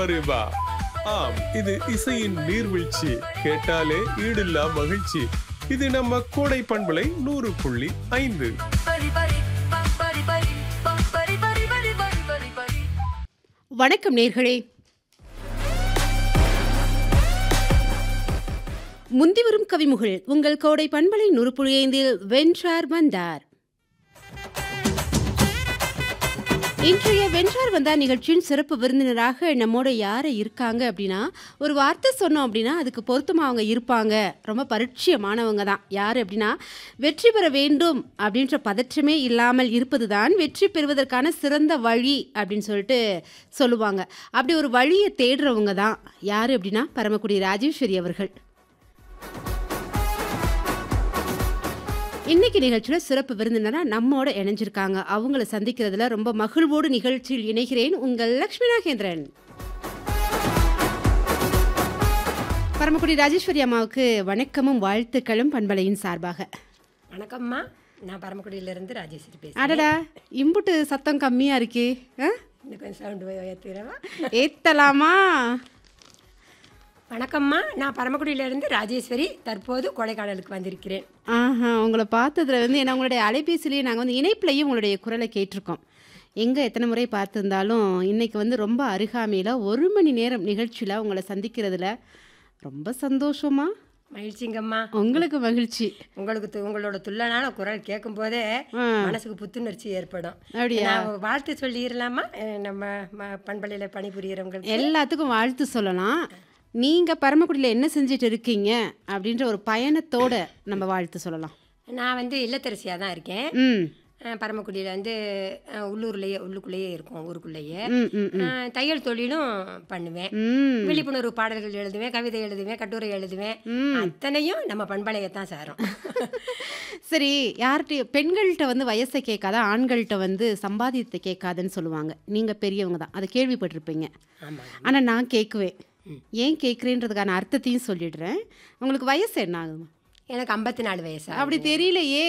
அரேபா ஆம் இது இசையின் நீர்வீழ்ச்சி கேட்டாலே ஈடில்லா மகிழ்ச்சி இது நம்ம கோடை பண்பலை நூறு புள்ளி ஐந்து பரி பரி பம் பரி பரி பம் பரி பரி பரி பரி பரி பரி வணக்கம் நேர்களே முந்திவரும் கவிமுகள் உங்கள் கோடை பண்பலை நுறுப்புழி ஐந்தில் வென்றார் வந்தார் இன்றைய வென்றார் வந்தார் நிகழ்ச்சியின் சிறப்பு விருந்தினராக நம்மோட யார் இருக்காங்க அப்படின்னா ஒரு வார்த்தை சொன்னோம் அப்படின்னா அதுக்கு பொருத்தமாக அவங்க இருப்பாங்க ரொம்ப பரிட்சயமானவங்க தான் யார் அப்படின்னா வெற்றி பெற வேண்டும் அப்படின்ற பதற்றமே இல்லாமல் இருப்பது தான் வெற்றி பெறுவதற்கான சிறந்த வழி அப்படின்னு சொல்லிட்டு சொல்லுவாங்க அப்படி ஒரு வழியை தேடுறவங்க தான் யார் அப்படின்னா பரமக்குடி ராஜேஸ்வரி அவர்கள் இன்னைக்கு நிகழ்ச்சியில் சிறப்பு விருந்தினராக நம்மோட இணைஞ்சிருக்காங்க அவங்கள சந்திக்கிறதுல ரொம்ப மகிழ்வோடு நிகழ்ச்சியில் இணைகிறேன் உங்கள் லக்ஷ்மி நாகேந்திரன் பரமக்குடி ராஜேஸ்வரி அம்மாவுக்கு வணக்கமும் வாழ்த்துக்களும் பண்பலையின் சார்பாக வணக்கம்மா நான் பரமக்குடியிலேருந்து ராஜேஸ்வரி பேசுகிறேன் அடடா இம்புட்டு சத்தம் கம்மியா இருக்கே ஆ? இன்னும் கொஞ்சம் சவுண்டு ஏற்றுறவா ஏத்தலாமா வணக்கம்மா நான் பரமக்குடியிலேருந்து ராஜேஸ்வரி தற்போது கொடைக்கானலுக்கு வந்திருக்கிறேன் ஆஹா உங்களை பார்த்ததுல வந்து ஏன்னா உங்களுடைய அலைபேசிலேயே நாங்கள் வந்து இணைப்புலையும் உங்களுடைய குரலை கேட்டிருக்கோம் எங்கே எத்தனை முறை பார்த்துருந்தாலும் இன்னைக்கு வந்து ரொம்ப அருகாமையில் ஒரு மணி நேரம் நிகழ்ச்சியில் உங்களை சந்திக்கிறதுல ரொம்ப சந்தோஷமா மகிழ்ச்சிங்கம்மா உங்களுக்கு மகிழ்ச்சி உங்களுக்கு து- உங்களோட துள்ளனான குரல் கேட்கும் போதே ஆ. மனசுக்கு புத்துணர்ச்சி ஏற்படும் அப்படியா? நான் வாழ்த்து சொல்லிடலாமா அஹ் நம்ம ம- பண்பலையில் பணிபுரியறவங்களுக்கு எல்லாத்துக்கும் வாழ்த்து சொல்லலாம் நீங்கள் பரமக்குடியில் என்ன செஞ்சுட்டு இருக்கீங்க அப்படின்ற ஒரு பயணத்தோட நம்ம வாழ்த்து சொல்லலாம் நான் வந்து இல்லத்தரசியாக தான் இருக்கேன் ம் அஹ் பரமக்குடியில் வந்து அஹ் உள்ளூர்லேயே உள்ளுக்குள்ளேயே இருக்கும் ஊருக்குள்ளேயே ம் ம் ம். அஹ் தையல் தொழிலும் பண்ணுவேன் ம் விழிப்புணர்வு பாடல்கள் எழுதுவேன் கவிதை எழுதுவேன் கட்டுரை எழுதுவேன் அத்தனையும் நம்ம பண்பலையத்தான் சாரும் சரி யார்கிட்ட பெண்கள்கிட்ட வந்து வயசை கேட்காத ஆண்கள்கிட்ட வந்து சம்பாதியத்தை கேட்காதுன்னு சொல்லுவாங்க நீங்கள் பெரியவங்க தான் அதை கேள்விப்பட்டிருப்பீங்க ஆமாம் ஆனால் நான் கேட்குவேன் ஏன் கேட்குறேன்றதுக்கான அர்த்தத்தையும் சொல்லிடுறேன் உங்களுக்கு வயசு என்ன ஆகுமா எனக்கு ஐம்பத்தி நாலு வயசா அப்படி தெரியலையே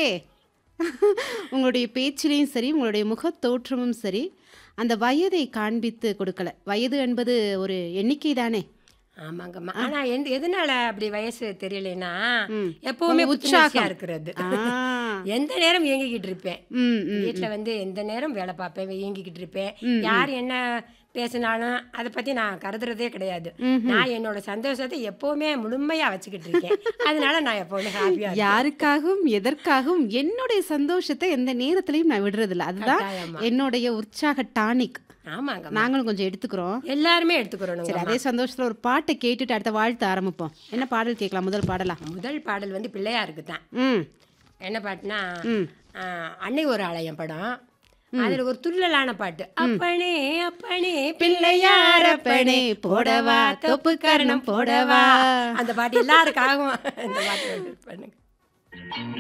உங்களுடைய பேச்சிலையும் சரி உங்களுடைய முகத் தோற்றமும் சரி அந்த வயதை காண்பித்து கொடுக்கல வயது என்பது ஒரு எண்ணிக்கை தானே ஆமாங்கம்மா ஆனா எந்த எதனால அப்படி வயசு தெரியலைன்னா ம். எப்பவுமே உங்க உற்சாகம் உற்சாகம். இருக்கிறது ஆ. எந்த நேரம் இயங்கிக்கிட்டு இருப்பேன் ம் ம் வீட்ல வந்து எந்த நேரம் வேலை பார்ப்பேன் இயங்கிக்கிட்டு இருப்பேன் யார் என்ன பேசினாலும் அதை பத்தி நான் கருதுறதே கிடையாது நான் என்னோட சந்தோஷத்தை எப்பவுமே முழுமையா வச்சுக்கிட்டு இருக்கேன் அதனால நான் எப்பவுமே ஹாப்பியா யாருக்காகவும் எதற்காகவும் என்னுடைய சந்தோஷத்தை எந்த நேரத்திலையும் நான் விடுறதில்ல அதுதான் கட்டாயமா. என்னுடைய உற்சாக டானிக் ஆமாங்க நாங்களும் கொஞ்சம் எடுத்துக்கிறோம் எல்லாருமே சரி எடுத்துக்கிறோம் அதே சந்தோஷத்துல ஒரு பாட்டை கேட்டுட்டு அடுத்த வாழ்த்து ஆரம்பிப்போம் என்ன பாடல் கேட்கலாம் முதல் பாடலா முதல் பாடல் வந்து பிள்ளையாருக்கு தான் ம் என்ன பாட்டுனா ஆ, அன்னை ஒரு ஆலயம் படம் அதுல ஒரு துள்ளலான பாட்டு அப்பனே அப்பனே பிள்ளையாரப்பனே போடவா தொப்பு கரணம் போடவா அந்த பாட்டு எல்லாருக்காகவும் இந்த பாட்டு பண்ணுங்க